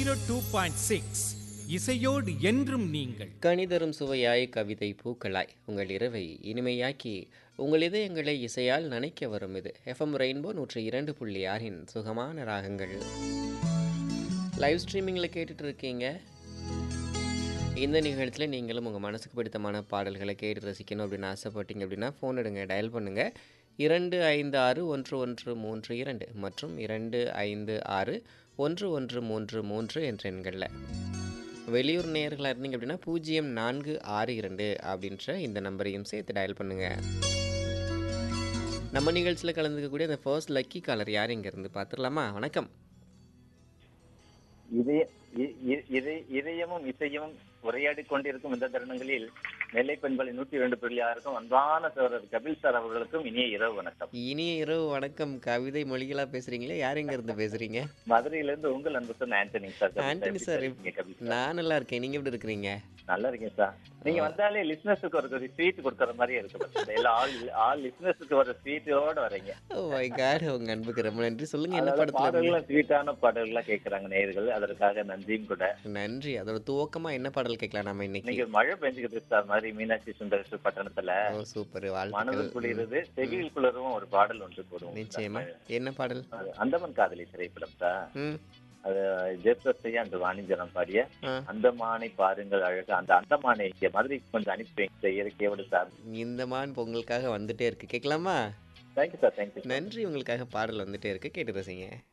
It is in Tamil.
ஜீரோ டூ பாயிண்ட் சிக்ஸ் இசையோடு என்றும் நீங்கள் கணிதரும் சுவையாய் கவிதை பூக்களாய் உங்கள் இரவை இனிமையாக்கி உங்கள் இதயங்களை இசையால் நனைக்க வரும் இது எஃப்எம் ரெயின்போ நூற்றி இரண்டு புள்ளி ஆறின் சுகமான ராகங்கள் லைவ் ஸ்ட்ரீமிங்கில் கேட்டுட்டு இருக்கீங்க இந்த நிகழ்ச்சியில் நீங்களும் உங்கள் மனசுக்கு பிடித்தமான பாடல்களை கேட்டு ரசிக்கணும் அப்படின்னு ஆசைப்பட்டீங்க அப்படின்னா ஃபோன் எடுங்க டயல் பண்ணுங்கள் இரண்டு ஐந்து ஆறு ஒன்று ஒன்று மூன்று இரண்டு மற்றும் இரண்டு ஐந்து ஆறு ஒன்று ஒன்று மூன்று மூன்று என்ற எண்களில் வெளியூர் நேயர்களாக இருந்தீங்க அப்படின்னா பூஜ்ஜியம் நான்கு ஆறு இரண்டு அப்படின்ற இந்த நம்பரையும் சேர்த்து டயல் பண்ணுங்கள் நம்ம நிகழ்ச்சியில் கலந்துக்கக்கூடிய அந்த ஃபர்ஸ்ட் லக்கி காலர் யார் இங்கேருந்து பார்த்துடலாமா வணக்கம் இதய இ- இ- இதை- இதயமும் இசையும் உரையாடி கொண்டிருக்கும் இந்த தருணங்களில் நெல்லை பெண்களை நூற்றி இரண்டு புள்ளி ஆறுக்கும் அன்பான சோழர் கபில் சார் அவர்களுக்கும் இனிய இரவு வணக்கம் இனிய இரவு வணக்கம் கவிதை மொழிகளாக பேசுகிறீங்களே யார் இங்கேருந்து பேசுகிறீங்க மதுரையிலிருந்து உங்கள் அன்பு சொன்ன ஆண்டனி சார் கபில் ஆண்டனி எப்படி சார் இருக்கீங்க, கபில் சார்? நான் நல்லா இருக்கேன் நீங்கள் எப்படி இருக்கிறீங்க நல்லா இருக்கேன் சார் நீங்க வந்தாலே லிஸ்னஸுக்கு ஒரு ஸ்வீட் கொடுக்கற மாதிரியே இருக்கு பாத்தீங்களா? எல்லா ஆல் ஆல் லிஸ்னஸுக்கு ஒரு ஸ்வீட்டோட வரீங்க ஓ மை காட் உங்கள் அன்புக்கு ரொம்ப நன்றி சொல்லுங்கள் என்ன அதாவது படத்தில் பாடல்கள் ஸ்வீட்டான பாடல்கள்லாம் கேட்கறாங்க நேயர்கள் அதற்காக நன்றியும் கூட நன்றி அதோட துவக்கமாக என்ன பாடல் கேட்கலாம் நம்ம இன்னைக்கு இன்னைக்கு மழை பெஞ்சுக்கிட்டு சார் மாதிரி மீனாட்சி சுந்தரேஸ்வர் பட்டணத்துல ஓ சூப்பர் மனதில் வாழ்த்துக்கள் குளிருது செவியில் குளிரும் ஒரு பாடல் ஒன்று போடுவோம் நிச்சயமா என்ன பாடல் அது அந்தமன் காதலி திரைப்படம் சார் ம் அது ஜெயபிரசையா அந்த வாணிஜனம் பாடிய ஆ. அந்தமானை பாருங்கள் அழகு அந்த அந்தமானை இங்க மாதிரி கொஞ்சம் அனுப்பி வைங்க இயற்கையோடு சார் இந்த மான் பொங்கலுக்காக வந்துட்டே இருக்கு கேட்கலாமா தேங்க்யூ சார் தேங்க்யூ நன்றி உங்களுக்காக பாடல் வந்துட்டே இருக்கு கேட்டு ரசிங்க